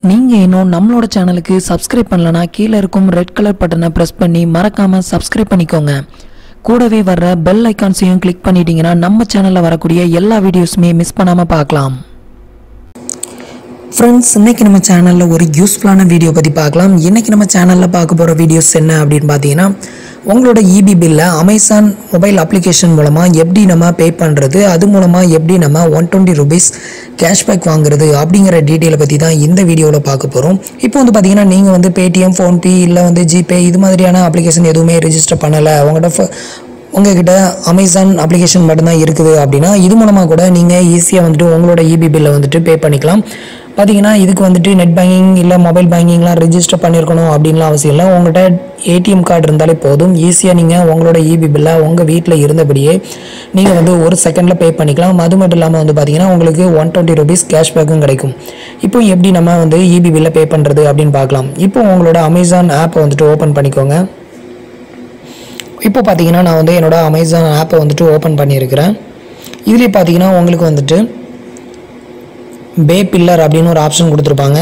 நீங்கள் இன்னும் நம்மளோட சேனலுக்கு சப்ஸ்கிரைப் பண்ணலனா கீழே இருக்கும் ரெட் கலர் பட்டனை ப்ரெஸ் பண்ணி மறக்காமல் சப்ஸ்கிரைப் பண்ணிக்கோங்க கூடவே வர்ற பெல் ஐக்கான்ஸையும் கிளிக் பண்ணிட்டீங்கன்னா நம்ம சேனலில் வரக்கூடிய எல்லா வீடியோஸுமே மிஸ் பண்ணாமல் பார்க்கலாம் ஃப்ரெண்ட்ஸ் இன்னைக்கு நம்ம சேனலில் ஒரு யூஸ்ஃபுல்லான வீடியோ பற்றி பார்க்கலாம் இன்னைக்கு நம்ம சேனலில் பார்க்க போகிற வீடியோஸ் என்ன அப்படின்னு பார்த்தீங்கன்னா உங்களோட இபி பில்லை அமேசான் மொபைல் அப்ளிகேஷன் மூலமாக எப்படி நம்ம பே பண்ணுறது அது மூலமாக எப்படி நம்ம ஒன் டுவெண்ட்டி ருபீஸ் கேஷ்பேக் வாங்குறது அப்படிங்கிற டீட்டெயிலை பற்றி தான் இந்த வீடியோவில் பார்க்க போகிறோம் இப்போ வந்து பார்த்தீங்கன்னா நீங்கள் வந்து பேடிஎம் ஃபோன்பே இல்லை வந்து ஜிபே இது மாதிரியான அப்ளிகேஷன் எதுவுமே ரெஜிஸ்டர் பண்ணலை உங்கள்கிட்ட ஃப- உங்ககிட்ட அமேசான் அப்ளிகேஷன் மட்டும்தான் இருக்குது அப்படின்னா இது மூலமாக கூட நீங்கள் ஈஸியாக வந்துட்டு உங்களோட இபி பில்லை வந்துட்டு பே பண்ணிக்கலாம் பார்த்தீங்கன்னா இதுக்கு வந்துட்டு நெட் பேங்கிங் இல்லை மொபைல் பேங்கிங்லாம் ரெஜிஸ்டர் பண்ணியிருக்கணும் அப்படின்லாம் அவசியம் இல்லை உங்கள்கிட்ட ஏடிஎம் கார்டு இருந்தாலே போதும் ஈஸியாக நீங்கள் உங்களோட இபி பில்லை உங்கள் வீட்டில் இருந்தபடியே நீங்கள் வந்து ஒரு செகண்டில் பே பண்ணிக்கலாம் அது மட்டும் இல்லாமல் வந்து பார்த்தீங்கன்னா உங்களுக்கு ஒன் டுவெண்ட்டி ருபீஸ் கேஷ்பேக்கும் கிடைக்கும் இப்போ எப்படி நம்ம வந்து இபி பில்லை பே பண்ணுறது அப்படின்னு பார்க்கலாம் இப்போ உங்களோட அமேசான் ஆப்பை வந்துட்டு ஓப்பன் பண்ணிக்கோங்க இப்போ பார்த்தீங்கன்னா நான் வந்து என்னோட அமேசான் ஆப்பை வந்துட்டு ஓப்பன் பண்ணியிருக்கிறேன் இதுலேயே பார்த்தீங்கன்னா உங்களுக்கு வந்துட்டு பே பில்லர் அப்படின்னு ஒரு ஆப்ஷன் கொடுத்துருப்பாங்க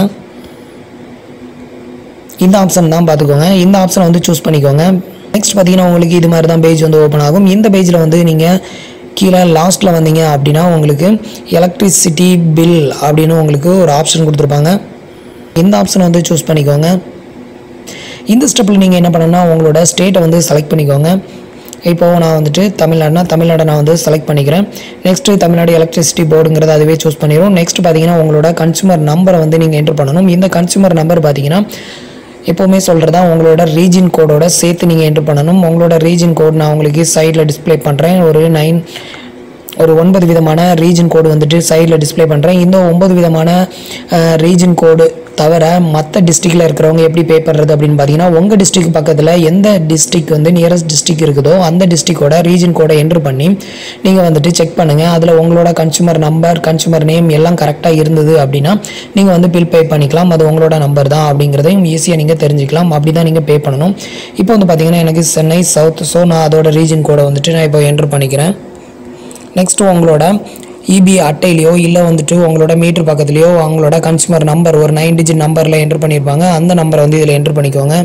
இந்த ஆப்ஷன் தான் பார்த்துக்கோங்க இந்த ஆப்ஷனை வந்து சூஸ் பண்ணிக்கோங்க நெக்ஸ்ட் பார்த்தீங்கன்னா உங்களுக்கு இது மாதிரி தான் பேஜ் வந்து ஓப்பன் ஆகும் இந்த பேஜில் வந்து நீங்கள் கீழே லாஸ்ட்டில் வந்தீங்க அப்படின்னா உங்களுக்கு எலக்ட்ரிசிட்டி பில் அப்படின்னு உங்களுக்கு ஒரு ஆப்ஷன் கொடுத்துருப்பாங்க இந்த ஆப்ஷனை வந்து சூஸ் பண்ணிக்கோங்க இந்த ஸ்டெப்பில் நீங்கள் என்ன பண்ணணும்னா உங்களோட ஸ்டேட்டை வந்து செலக்ட் பண்ணிக்கோங்க இப்போது நான் வந்துட்டு தமிழ்நாடுனா தமிழ்நாடை நான் வந்து செலக்ட் பண்ணிக்கிறேன் நெக்ஸ்ட்டு தமிழ்நாடு எலக்ட்ரிசிட்டி போர்டுங்கிறத அதுவே சூஸ் பண்ணிடும் நெக்ஸ்ட் பார்த்தீங்கன்னா உங்களோட கன்சூமர் நம்பரை வந்து நீங்கள் என்ட்ரு பண்ணணும் இந்த கன்சூமர் நம்பர் பார்த்தீங்கன்னா எப்போவுமே சொல்கிறதா உங்களோட ரீஜன் கோடோட சேர்த்து நீங்கள் என்ட்ரு பண்ணணும் உங்களோட ரீஜன் கோட் நான் உங்களுக்கு சைடில் டிஸ்ப்ளே பண்ணுறேன் ஒரு நைன் ஒரு ஒன்பது விதமான ரீஜன் கோடு வந்துட்டு சைடில் டிஸ்ப்ளே பண்ணுறேன் இந்த ஒன்பது விதமான ரீஜன் கோடு தவிர மற்ற டிஸ்ட்ரிக்டில் இருக்கிறவங்க எப்படி பே பண்ணுறது அப்படின்னு பார்த்தீங்கன்னா உங்கள் டிஸ்ட்ரிக்ட் பக்கத்தில் எந்த டிஸ்ட்ரிக் வந்து நியரஸ்ட் டிஸ்ட்ரிக் இருக்குதோ அந்த டிஸ்ட்ரிக்டோட ரீஜன் கோடை என்ட்ரு பண்ணி நீங்கள் வந்துட்டு செக் பண்ணுங்கள் அதில் உங்களோட கன்சூமர் நம்பர் கன்சூமர் நேம் எல்லாம் கரெக்டாக இருந்தது அப்படின்னா நீங்கள் வந்து பில் பே பண்ணிக்கலாம் அது உங்களோட நம்பர் தான் அப்படிங்கிறதையும் ஈஸியாக நீங்கள் தெரிஞ்சுக்கலாம் அப்படி தான் நீங்கள் பே பண்ணணும் இப்போ வந்து பார்த்தீங்கன்னா எனக்கு சென்னை சவுத் ஸோ நான் அதோட ரீஜன் கோடை வந்துட்டு நான் இப்போ என்ட்ரு பண்ணிக்கிறேன் நெக்ஸ்ட்டு உங்களோட இபி அட்டையிலையோ இல்லை வந்துட்டு உங்களோட மீட்டர் பக்கத்துலையோ அவங்களோட கன்சூமர் நம்பர் ஒரு நைன் டிஜிட் நம்பரில் என்ட்ரு பண்ணியிருப்பாங்க அந்த நம்பரை வந்து இதில் என்ட்ரு பண்ணிக்கோங்க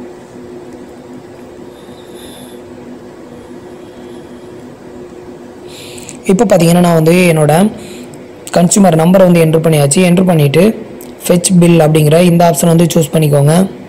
இப்போ பார்த்தீங்கன்னா நான் வந்து என்னோட கன்சூமர் நம்பரை வந்து என்ட்ரு பண்ணியாச்சு என்ட்ரு பண்ணிவிட்டு ஃபெச் பில் அப்படிங்கிற இந்த ஆப்ஷன் வந்து சூஸ் பண்ணிக்கோங்க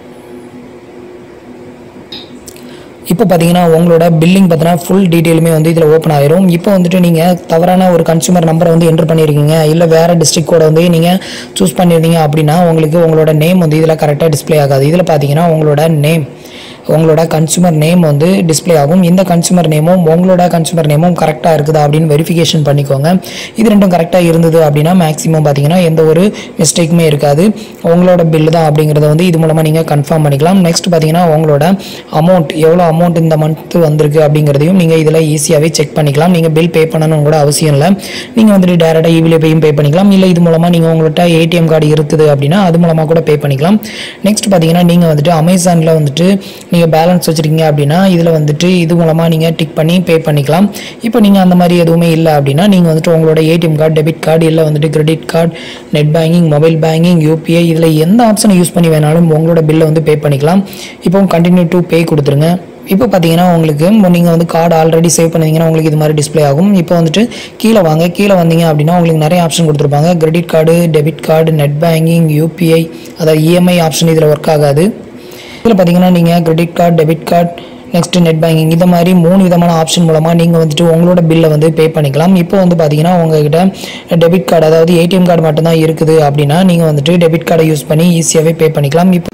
இப்போ பார்த்தீங்கன்னா உங்களோட பில்லிங் பார்த்தீங்கன்னா ஃபுல் டீட்டெயிலுமே வந்து இதில் ஓப்பன் ஆயிரும் இப்போ வந்துட்டு நீங்கள் தவறான ஒரு கன்சூமர் நம்பரை வந்து என்ட்ரு பண்ணியிருக்கீங்க இல்லை வேறு டிஸ்ட்ரிக் கோட வந்து நீங்கள் சூஸ் பண்ணியிருந்தீங்க அப்படின்னா உங்களுக்கு உங்களோட நேம் வந்து இதில் கரெக்டாக டிஸ்ப்ளே ஆகாது இதில் பார்த்தீங்கன்னா உங்களோட நேம் உங்களோட கன்சூமர் நேம் வந்து டிஸ்ப்ளே ஆகும் இந்த கன்சூமர் நேமும் உங்களோட கன்சூமர் நேமும் கரெக்டாக இருக்குதா அப்படின்னு வெரிஃபிகேஷன் பண்ணிக்கோங்க இது ரெண்டும் கரெக்டாக இருந்தது அப்படின்னா மேக்ஸிமம் பார்த்தீங்கன்னா எந்த ஒரு மிஸ்டேக்குமே இருக்காது உங்களோட பில்லு தான் அப்படிங்கிறத வந்து இது மூலமாக நீங்கள் கன்ஃபார்ம் பண்ணிக்கலாம் நெக்ஸ்ட் பார்த்தீங்கன்னா உங்களோட அமௌண்ட் எவ்வளோ அமௌண்ட் இந்த மந்த் வந்திருக்கு அப்படிங்கிறதையும் நீங்கள் இதில் ஈஸியாகவே செக் பண்ணிக்கலாம் நீங்கள் பில் பே பண்ணணும் கூட அவசியம் இல்லை நீங்கள் வந்துட்டு டேரெக்டாக இவிலே பேயும் பே பண்ணிக்கலாம் இல்லை இது மூலமாக நீங்கள் உங்கள்கிட்ட ஏடிஎம் கார்டு இருக்குது அப்படின்னா அது மூலமாக கூட பே பண்ணிக்கலாம் நெக்ஸ்ட் பார்த்தீங்கன்னா நீங்கள் வந்துட்டு அமேசானில் வந்துட்டு நீங்கள் பேலன்ஸ் வச்சுருக்கீங்க அப்படின்னா இதில் வந்துட்டு இது மூலமாக நீங்கள் டிக் பண்ணி பே பண்ணிக்கலாம் இப்போ நீங்கள் அந்த மாதிரி எதுவுமே இல்லை அப்படின்னா நீங்கள் வந்துட்டு உங்களோட ஏடிஎம் கார்டு டெபிட் கார்டு இல்லை வந்துட்டு credit card net banking mobile banking UPI இதில் எந்த ஆப்ஷனை யூஸ் பண்ணி வேணாலும் உங்களோட பில்லை வந்து பே பண்ணிக்கலாம் இப்போ கண்டினியூ டு பே கொடுத்துருங்க இப்போ பார்த்தீங்கன்னா உங்களுக்கு நீங்கள் வந்து கார்டு ஆல்ரெடி சேவ் பண்ணிங்கன்னா உங்களுக்கு இது மாதிரி டிஸ்ப்ளே ஆகும் இப்போ வந்துட்டு கீழே வாங்க கீழே வந்தீங்க அப்படின்னா உங்களுக்கு நிறைய ஆப்ஷன் கொடுத்துருப்பாங்க credit card debit card net banking UPI அதாவது இஎம்ஐ ஆப்ஷன் இதில் ஒர்க் ஆகாது இதில் பார்த்தீங்கன்னா நீங்கள் credit card debit card next net banking இந்த மாதிரி மூணு விதமான ஆப்ஷன் மூலமாக நீங்கள் வந்துட்டு உங்களோட பில்லை வந்து பே பண்ணிக்கலாம் இப்போ வந்து பார்த்தீங்கன்னா உங்ககிட்ட டெபிட் கார்டு அதாவது ஏடிஎம் கார்டு மட்டும்தான் இருக்குது அப்படின்னா நீங்கள் வந்துட்டு டெபிட் கார்டை யூஸ் பண்ணி ஈஸியாகவே பே பண்ணிக்கலாம் இப்போ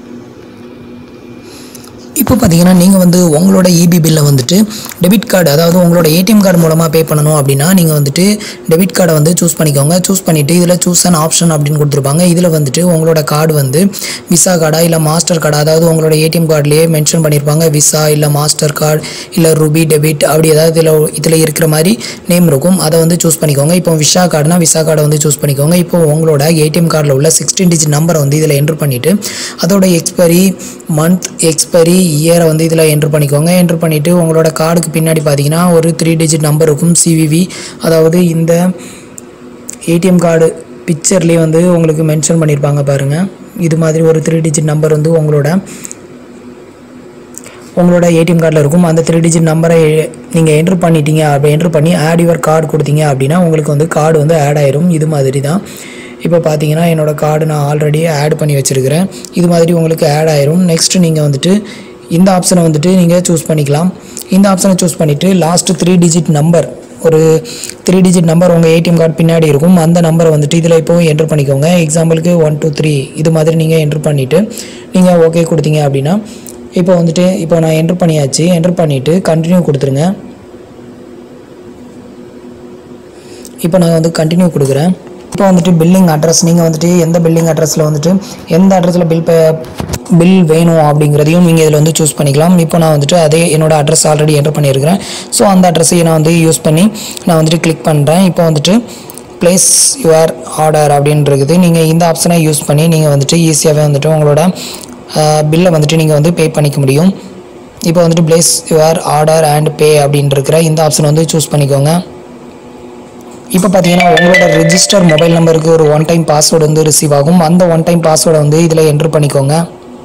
இப்போ பார்த்தீங்கன்னா நீங்கள் வந்து உங்களோட இபி பில்லை வந்துட்டு டெபிட் கார்டு அதாவது உங்களோட ஏடிஎம் கார்டு மூலமாக பே பண்ணணும் அப்படின்னா நீங்கள் வந்துட்டு டெபிட் கார்டை வந்து சூஸ் பண்ணிக்கோங்க சூஸ் பண்ணிவிட்டு இதில் சூஸ் அன் ஆப்ஷன் அப்படின்னு கொடுத்துருப்பாங்க இதில் வந்துட்டு உங்களோட கார்டு வந்து விசா கார்டா இல்லை மாஸ்டர் கார்டா அதாவது உங்களோட ஏடிஎம் கார்டுலேயே மென்ஷன் பண்ணியிருப்பாங்க விசா இல்லை மாஸ்டர் கார்டு இல்லை ரூபி டெபிட் அப்படி ஏதாவது இதில் இதில் இருக்கிற மாதிரி நேம் இருக்கும் அதை வந்து சூஸ் பண்ணிக்கோங்க இப்போ விசா கார்டுனா விசா கார்டை வந்து சூஸ் பண்ணிக்கோங்க இப்போ உங்களோட ஏடிஎம் கார்டில் உள்ள சிக்ஸ்டீன் டிஜிட் நம்பரை வந்து இதில் என்ட்ரு பண்ணிவிட்டு அதோட எக்ஸ்பைரி மந்த் எக்ஸ்பைரி இயரை வந்து இதில் என்ட்ரு பண்ணிக்கோங்க என்ட்ரு பண்ணிவிட்டு உங்களோட கார்டுக்கு பின்னாடி பார்த்தீங்கன்னா ஒரு த்ரீ டிஜிட் நம்பர் இருக்கும் சிவிவி அதாவது இந்த ஏடிஎம் கார்டு பிக்சர்லேயே வந்து உங்களுக்கு மென்ஷன் பண்ணியிருப்பாங்க பாருங்கள் இது மாதிரி ஒரு த்ரீ டிஜிட் நம்பர் வந்து உங்களோட உங்களோட ஏடிஎம் கார்டில் இருக்கும் அந்த த்ரீ டிஜிட் நம்பரை நீங்கள் என்ட்ரு பண்ணிட்டீங்க அப்படி என்ட்ரு பண்ணி ஆட் யுவர் கார்டு கொடுத்தீங்க அப்படின்னா உங்களுக்கு வந்து கார்டு வந்து ஆட் ஆயிரும் இது மாதிரி தான் இப்போ பார்த்தீங்கன்னா என்னோடய கார்டு நான் ஆல்ரெடி ஆட் பண்ணி வச்சுருக்கிறேன் இது மாதிரி உங்களுக்கு ஆட் ஆயிரும் நெக்ஸ்ட் நீங்கள் வந்துட்டு இந்த ஆப்ஷனை வந்துட்டு நீங்கள் சூஸ் பண்ணிக்கலாம் இந்த ஆப்ஷனை சூஸ் பண்ணிவிட்டு லாஸ்ட்டு த்ரீ டிஜிட் நம்பர் ஒரு த்ரீ டிஜிட் நம்பர் உங்கள் ஏடிஎம் கார்டு பின்னாடி இருக்கும் அந்த நம்பரை வந்துட்டு இதில் இப்போ என்ட்ரு பண்ணிக்கோங்க எக்ஸாம்பிளுக்கு ஒன் டூ த்ரீ இது மாதிரி நீங்கள் என்ட்ரு பண்ணிவிட்டு நீங்கள் ஓகே கொடுத்தீங்க அப்படின்னா இப்போ வந்துட்டு இப்போ நான் என்ட்ரு பண்ணியாச்சு என்ட்ரு பண்ணிவிட்டு கண்டினியூ கொடுத்துருங்க இப்போ நான் வந்து கண்டினியூ கொடுக்குறேன் இப்போ வந்துட்டு பில்லிங் அட்ரஸ் நீங்கள் வந்துட்டு எந்த பில்லிங் அட்ரஸில் வந்துட்டு எந்த அட்ரஸில் பில் பில் வேணும் அப்படிங்கிறதையும் நீங்கள் இதில் வந்து சூஸ் பண்ணிக்கலாம் இப்போ நான் வந்துட்டு அதே என்னோட அட்ரஸ் ஆல்ரெடி என்ட்ரு பண்ணியிருக்கிறேன் ஸோ அந்த அட்ரஸையும் நான் வந்து யூஸ் பண்ணி நான் வந்துட்டு கிளிக் பண்ணுறேன் இப்போ வந்துட்டு ப்ளேஸ் யுவர் ஆர்டர் அப்படின்னு இருக்குது நீங்கள் இந்த ஆப்ஷனை யூஸ் பண்ணி நீங்கள் வந்துட்டு ஈஸியாகவே வந்துட்டு உங்களோட பில்லை வந்துட்டு நீங்கள் வந்து பே பண்ணிக்க முடியும் இப்போ வந்துட்டு place your order and pay அப்படின்னு இருக்கிற இந்த ஆப்ஷன் வந்து சூஸ் பண்ணிக்கோங்க இப்போ பார்த்தீங்கன்னா உங்களோட ரெஜிஸ்டர் மொபைல் நம்பருக்கு ஒரு ஒன் டைம் பாஸ்வேர்டு வந்து ரிசீவ் ஆகும் அந்த ஒன் டைம் பாஸ்வேர்டை வந்து இதில் என்ட்ரு பண்ணிக்கோங்க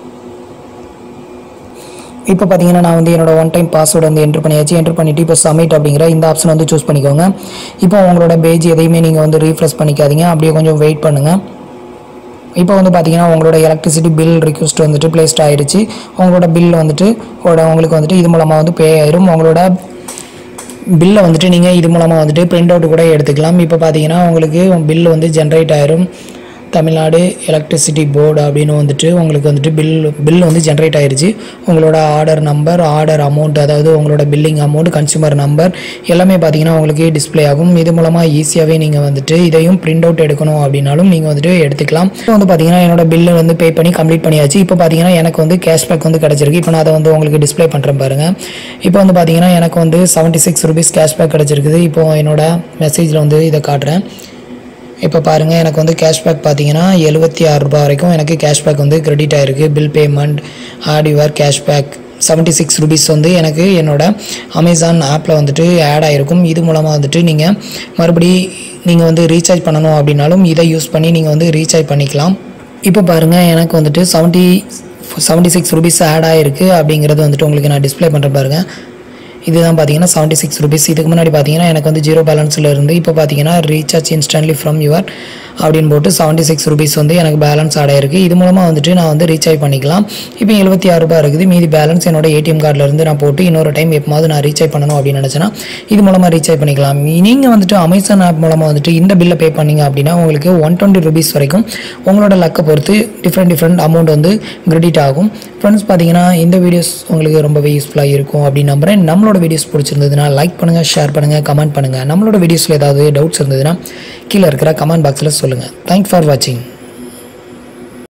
இப்போ பார்த்தீங்கன்னா நான் வந்து என்னோட ஒன் டைம் பாஸ்வேர்டு வந்து என்ட்ரு பண்ணியாச்சு என்ட்ரு பண்ணிவிட்டு இப்போ சப்மிட் அப்படிங்கிற இந்த ஆப்ஷன் வந்து சூஸ் பண்ணிக்கோங்க இப்போ உங்களோட பேஜ் எதையுமே நீங்கள் வந்து ரீஃப்ரெஷ் பண்ணிக்காதீங்க அப்படியே கொஞ்சம் வெயிட் பண்ணுங்கள் இப்போ வந்து பார்த்தீங்கன்னா உங்களோட எலக்ட்ரிசிட்டி பில் ரிக்வஸ்ட் வந்துட்டு பிளேஸ்ட் ஆயிடுச்சு உங்களோட பில் வந்துட்டு உங்களோட உங்களுக்கு வந்துட்டு இது மூலமாக வந்து பே ஆயிரும் உங்களோட பில்லை வந்துட்டு நீங்கள் இது மூலமாக வந்துட்டு பிரிண்ட் அவுட் கூட எடுத்துக்கலாம் இப்போ பார்த்தீங்கன்னா உங்களுக்கு பில் வந்து ஜென்ரேட் ஆயிரும் தமிழ்நாடு எலக்ட்ரிசிட்டி போர்டு அப்படின்னு வந்துட்டு உங்களுக்கு வந்துட்டு பில் பில் வந்து ஜென்ரேட் ஆயிருச்சு உங்களோட ஆர்டர் நம்பர் ஆர்டர் அமௌண்ட் அதாவது உங்களோட பில்லிங் அமௌண்ட் கன்சூமர் நம்பர் எல்லாமே பார்த்தீங்கன்னா உங்களுக்கு டிஸ்ப்ளே ஆகும் இது மூலமாக ஈஸியாகவே நீங்கள் வந்துட்டு இதையும் பிரிண்ட் அவுட் எடுக்கணும் அப்படின்னாலும் நீங்கள் வந்துட்டு எடுத்துக்கலாம் இப்போ வந்து பார்த்தீங்கன்னா என்னோட பில்லு வந்து பே பண்ணி கம்ப்ளீட் பண்ணியாச்சு இப்போ பார்த்தீங்கன்னா எனக்கு வந்து கேஷ்பேக் வந்து கிடச்சிருக்கு இப்போ நான் அதை வந்து உங்களுக்கு டிஸ்ப்ளே பண்ணுறேன் பாருங்கள் இப்போ வந்து பார்த்தீங்கன்னா எனக்கு வந்து செவன்ட்டி சிக்ஸ் ருபீஸ் கேஷ்பேக் கிடச்சிருக்குது இப்போ என்னோட மெசேஜில் வந்து இதை காட்டுறேன் இப்போ பாருங்கள் எனக்கு வந்து கேஷ்பேக் பார்த்தீங்கன்னா எழுபத்தி ஆறு ரூபாய் வரைக்கும் எனக்கு கேஷ்பேக் வந்து கிரெடிட் ஆயிருக்கு bill payment add your cashback seventy six rupees வந்து எனக்கு என்னோட அமேசான் ஆப்பில் வந்துட்டு ஆட் ஆகிருக்கும் இது மூலமாக வந்துட்டு நீங்கள் மறுபடி நீங்கள் வந்து ரீசார்ஜ் பண்ணணும் அப்படின்னாலும் இதை யூஸ் பண்ணி நீங்கள் வந்து ரீசார்ஜ் பண்ணிக்கலாம் இப்போ பாருங்கள் எனக்கு வந்துட்டு seventy seventy six rupees add ஆகிருக்கு அப்படிங்கிறது வந்துட்டு உங்களுக்கு நான் டிஸ்ப்ளே பண்ணுறேன் பாருங்கள் இதுதான் பார்த்தீங்கன்னா செவன்ட்டி சிக்ஸ் ருபீஸ் இதுக்கு முன்னாடி பார்த்தீங்கன்னா எனக்கு வந்து ஜீரோ பேலன்ஸில் இருந்து இப்போ பார்த்தீங்கன்னா ரீசார்ஜ் இன்ஸ்டன்ட்லி ஃப்ரம் யுவர் அப்படின்னு போட்டு செவன்ட்டி சிக்ஸ் ருபீஸ் வந்து எனக்கு பேலன்ஸ் ஆட் ஆயிருக்கு இது மூலமாக வந்துட்டு நான் வந்து ரீசார்ஜ் பண்ணிக்கலாம் இப்போ எழுபத்தி ஆறு ரூபாய் இருக்குது மீதி பேலன்ஸ் என்னோட ஏடிஎம் கார்டில் இருந்து நான் போட்டு இன்னொரு டைம் எப்போது நான் ரீசார்ஜ் பண்ணணும் அப்படின்னு நினச்சேன்னா இது மூலமாக ரீசார்ஜ் பண்ணிக்கலாம் நீங்கள் வந்துட்டு அமேசான் ஆப் மூலமாக வந்துட்டு இந்த பில்லை பே பண்ணீங்க அப்படின்னா உங்களுக்கு ஒன் டுவெண்ட்டி ருபீஸ் வரைக்கும் உங்களோட லக்கை பொறுத்து டிஃப்ரெண்ட் டிஃப்ரெண்ட் அமௌண்ட் வந்து கிரெடிட் ஆகும் ஃப்ரெண்ட்ஸ் பார்த்தீங்கன்னா இந்த வீடியோஸ் உங்களுக்கு ரொம்பவே யூஸ்ஃபுல்லாக இருக்கும் அப்படின்னு நம்புறேன் நம்மளோட வீடியோஸ் பிடிச்சிருந்ததுன்னா லைக் பண்ணுங்கள் ஷேர் பண்ணுங்கள் கமெண்ட் பண்ணுங்கள் நம்மளோட வீடியோஸில் ஏதாவது டவுட்ஸ் இருந்ததுன்னா கீழே இருக்கிற கமெண்ட் பாக்ஸில் சொல்லுங்கள் தேங்க்ஸ் ஃபார் வாட்சிங்